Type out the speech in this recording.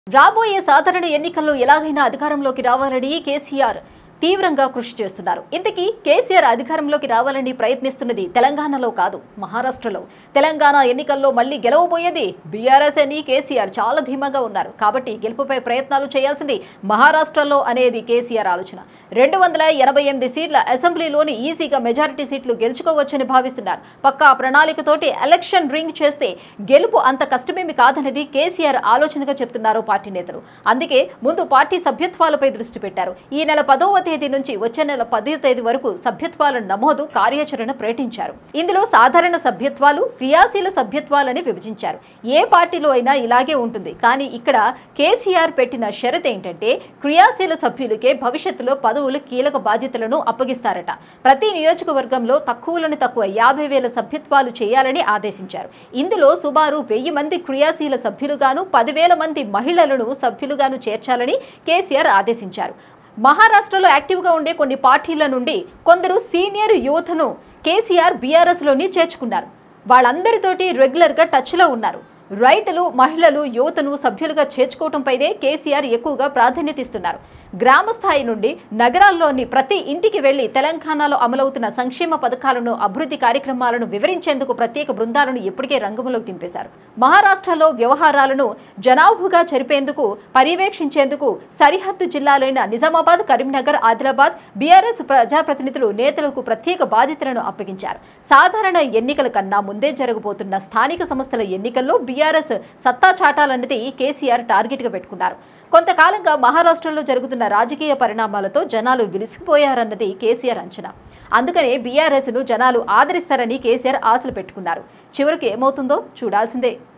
రాబోయే సాధారణ ఎన్నికల్లో ఎలాగైనా అధికారంలోకి రావాలని కేసీఆర్ తీవ్రంగా కృషి చేస్తున్నారు ఇంతకీ కేసీఆర్ అధికారంలోకి రావాలని ప్రయత్నిస్తున్నది తెలంగాణలో కాదు మహారాష్ట్రలో తెలంగాణ ఎన్నికల్లో మళ్లీ గెలవబోయేది బీఆర్ఎస్ అని కేసీఆర్ చాలా ధీమాగా ఉన్నారు కాబట్టి గెలుపుపై ప్రయత్నాలు చేయాల్సింది మహారాష్ట్రలో అనేది కేసీఆర్ ఆలోచన రెండు వందల ఎనభై ఎనిమిది సీట్ల అసెంబ్లీలోని ఈజీగా మెజారిటీ సీట్లు గెలుచుకోవచ్చని భావిస్తున్నారు పక్కా ప్రణాళికతోటి ఎలక్షన్ రింగ్ చేస్తే గెలుపు అంత కష్టమేమి కాదనేది కేసీఆర్ ఆలోచనగా చెప్తున్నారు పార్టీ నేతలు అందుకే ముందు పార్టీ సభ్యత్వాలపై దృష్టి పెట్టారు ఈ నెల పదవ తేదీ నుంచి వచ్చే నెల పదో తేదీ వరకు సభ్యత్వాల నమోదు కార్యాచరణ ప్రకటించారు ఇందులో సాధారణ సభ్యత్వాలు క్రియాశీల సభ్యత్వాలని విభజించారు ఏ పార్టీలో అయినా ఇలాగే ఉంటుంది కానీ ఇక్కడ కేసీఆర్ పెట్టిన షరత్ ఏంటంటే క్రియాశీల సభ్యులకే భవిష్యత్తులో పదవులు కీలక బాధ్యతలను అప్పగిస్తారట ప్రతి నియోజకవర్గంలో తక్కువలను తక్కువ యాభై వేల సభ్యత్వాలు చేయాలని ఆదేశించారు ఇందులో సుమారు వెయ్యి మంది క్రియాశీల సభ్యులుగాను పదివేల మంది మహిళలను సభ్యులుగాను చేర్చాలని కేసీఆర్ ఆదేశించారు మహారాష్ట్రలో యాక్టివ్గా ఉండే కొన్ని పార్టీల నుండి కొందరు సీనియర్ యువతను కేసీఆర్ బీఆర్ఎస్లోని చేర్చుకున్నారు వాళ్ళందరితోటి రెగ్యులర్గా టచ్లో ఉన్నారు రైతులు మహిళలు యువతను సభ్యులుగా చేర్చుకోవటంపైనే కేసీఆర్ ఎక్కువగా ప్రాధాన్యత ఇస్తున్నారు గ్రామ స్థాయి నుండి నగరాల్లోని ప్రతి ఇంటికి వెళ్లి తెలంగాణలో అమలవుతున్న సంక్షేమ పథకాలను అభివృద్ధి కార్యక్రమాలను వివరించేందుకు ప్రత్యేక బృందాలను ఇప్పటికే రంగంలోకి దింపేశారు మహారాష్ట్రలో వ్యవహారాలను జనాభుగా జరిపేందుకు పర్యవేక్షించేందుకు సరిహద్దు జిల్లాలైన నిజామాబాద్ కరీంనగర్ ఆదిలాబాద్ బీఆర్ఎస్ ప్రజాప్రతినిధులు నేతలకు ప్రత్యేక బాధ్యతలను అప్పగించారు సాధారణ ఎన్నికల కన్నా ముందే జరగబోతున్న స్థానిక సంస్థల ఎన్నికల్లో బీఆర్ఎస్ సత్తా చాటాలన్నది కేసీఆర్ టార్గెట్ గా పెట్టుకున్నారు కొంతకాలంగా మహారాష్ట్రలో జరుగుతున్న రాజకీయ పరిణామాలతో జనాలు విలిసిపోయారన్నది కేసీఆర్ అంచనా అందుకనే బీఆర్ఎస్ ను జనాలు ఆదరిస్తారని కేసీఆర్ ఆశలు పెట్టుకున్నారు చివరికి ఏమవుతుందో చూడాల్సిందే